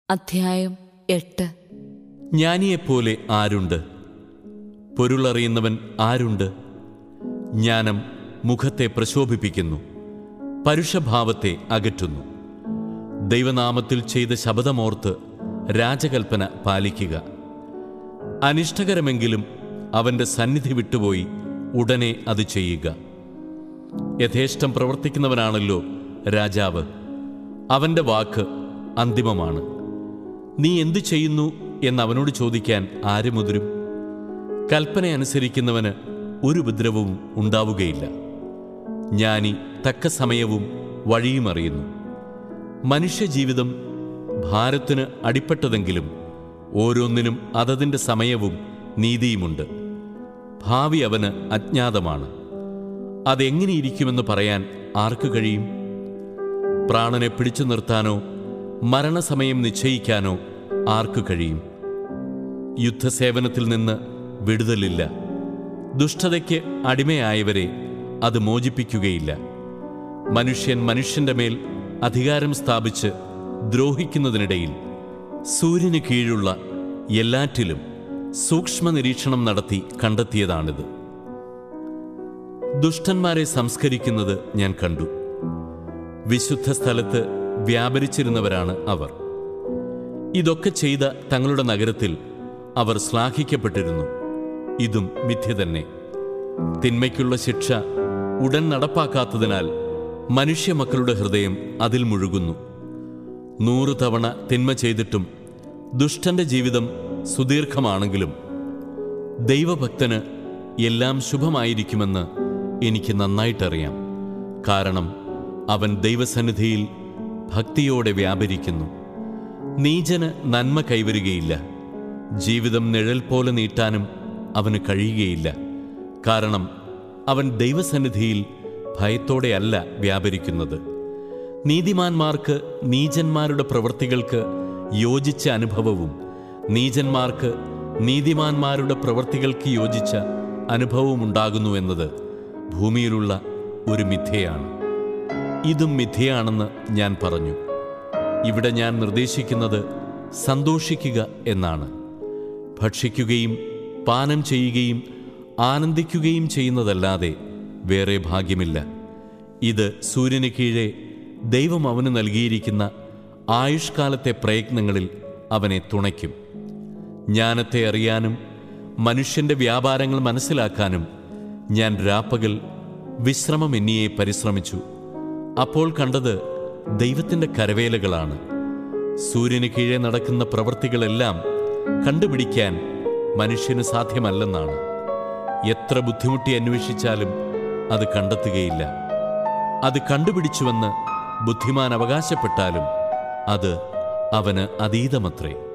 അധ്യായം എട്ട് ജ്ഞാനിയെപ്പോലെ ആരുണ്ട് പൊരുളറിയുന്നവൻ ആരുണ്ട് ജ്ഞാനം മുഖത്തെ പ്രശോഭിപ്പിക്കുന്നു പരുഷഭാവത്തെ അകറ്റുന്നു ദൈവനാമത്തിൽ ചെയ്ത ശബദമോർത്ത് രാജകൽപ്പന പാലിക്കുക അനിഷ്ടകരമെങ്കിലും അവൻ്റെ സന്നിധി വിട്ടുപോയി ഉടനെ അത് ചെയ്യുക യഥേഷ്ടം പ്രവർത്തിക്കുന്നവനാണല്ലോ രാജാവ് അവൻ്റെ വാക്ക് അന്തിമമാണ് നീ എന്തു ചെയ്യുന്നു എന്ന് അവനോട് ചോദിക്കാൻ ആര് മുതിരും കൽപ്പന അനുസരിക്കുന്നവന് ഒരു ഉപദ്രവവും ഉണ്ടാവുകയില്ല ജ്ഞാനി തക്ക സമയവും വഴിയും അറിയുന്നു മനുഷ്യജീവിതം ഭാരത്തിന് അടിപ്പെട്ടതെങ്കിലും ഓരോന്നിനും അതതിൻ്റെ സമയവും നീതിയുമുണ്ട് ഭാവി അവന് അജ്ഞാതമാണ് അതെങ്ങനെയിരിക്കുമെന്ന് പറയാൻ ആർക്ക് കഴിയും പ്രാണനെ പിടിച്ചു നിർത്താനോ മരണസമയം നിശ്ചയിക്കാനോ ആർക്കു കഴിയും യുദ്ധസേവനത്തിൽ നിന്ന് വിടുതലില്ല ദുഷ്ടതയ്ക്ക് അടിമയായവരെ അത് മോചിപ്പിക്കുകയില്ല മനുഷ്യൻ മനുഷ്യന്റെ മേൽ അധികാരം സ്ഥാപിച്ച് ദ്രോഹിക്കുന്നതിനിടയിൽ സൂര്യന് കീഴുള്ള എല്ലാറ്റിലും സൂക്ഷ്മ നിരീക്ഷണം നടത്തി കണ്ടെത്തിയതാണിത് ദുഷ്ടന്മാരെ സംസ്കരിക്കുന്നത് ഞാൻ കണ്ടു വിശുദ്ധ സ്ഥലത്ത് വ്യാപരിച്ചിരുന്നവരാണ് അവർ ഇതൊക്കെ ചെയ്ത തങ്ങളുടെ നഗരത്തിൽ അവർ ശ്ലാഘിക്കപ്പെട്ടിരുന്നു ഇതും മിഥ്യ തന്നെ തിന്മയ്ക്കുള്ള ശിക്ഷ ഉടൻ നടപ്പാക്കാത്തതിനാൽ മനുഷ്യമക്കളുടെ ഹൃദയം അതിൽ മുഴുകുന്നു നൂറ് തവണ തിന്മ ചെയ്തിട്ടും ദുഷ്ടന്റെ ജീവിതം സുദീർഘമാണെങ്കിലും ദൈവഭക്തന് എല്ലാം ശുഭമായിരിക്കുമെന്ന് എനിക്ക് നന്നായിട്ടറിയാം കാരണം അവൻ ദൈവസന്നിധിയിൽ ഭക്തിയോടെ വ്യാപരിക്കുന്നു നീചന് നന്മ കൈവരുകയില്ല ജീവിതം നിഴൽ പോലെ നീട്ടാനും അവന് കഴിയുകയില്ല കാരണം അവൻ ദൈവസന്നിധിയിൽ ഭയത്തോടെയല്ല വ്യാപരിക്കുന്നത് നീതിമാന്മാർക്ക് നീചന്മാരുടെ പ്രവൃത്തികൾക്ക് യോജിച്ച അനുഭവവും നീചന്മാർക്ക് നീതിമാന്മാരുടെ പ്രവൃത്തികൾക്ക് യോജിച്ച അനുഭവവും ഉണ്ടാകുന്നു എന്നത് ഭൂമിയിലുള്ള ഒരു മിഥ്യയാണ് ഇതും മിഥ്യയാണെന്ന് ഞാൻ പറഞ്ഞു ഇവിടെ ഞാൻ നിർദ്ദേശിക്കുന്നത് സന്തോഷിക്കുക എന്നാണ് ഭക്ഷിക്കുകയും പാനം ചെയ്യുകയും ആനന്ദിക്കുകയും ചെയ്യുന്നതല്ലാതെ വേറെ ഭാഗ്യമില്ല ഇത് സൂര്യന് കീഴെ ദൈവം അവന് നൽകിയിരിക്കുന്ന ആയുഷ്കാലത്തെ പ്രയത്നങ്ങളിൽ അവനെ തുണയ്ക്കും ജ്ഞാനത്തെ അറിയാനും മനുഷ്യന്റെ വ്യാപാരങ്ങൾ മനസ്സിലാക്കാനും ഞാൻ രാപ്പകൽ വിശ്രമമെന്നിയെ പരിശ്രമിച്ചു അപ്പോൾ കണ്ടത് ദൈവത്തിൻ്റെ കരവേലകളാണ് സൂര്യന് കീഴെ നടക്കുന്ന പ്രവൃത്തികളെല്ലാം കണ്ടുപിടിക്കാൻ മനുഷ്യന് സാധ്യമല്ലെന്നാണ് എത്ര ബുദ്ധിമുട്ടി അന്വേഷിച്ചാലും അത് കണ്ടെത്തുകയില്ല അത് കണ്ടുപിടിച്ചുവെന്ന് ബുദ്ധിമാൻ അവകാശപ്പെട്ടാലും അത് അവന് അതീതമത്രേ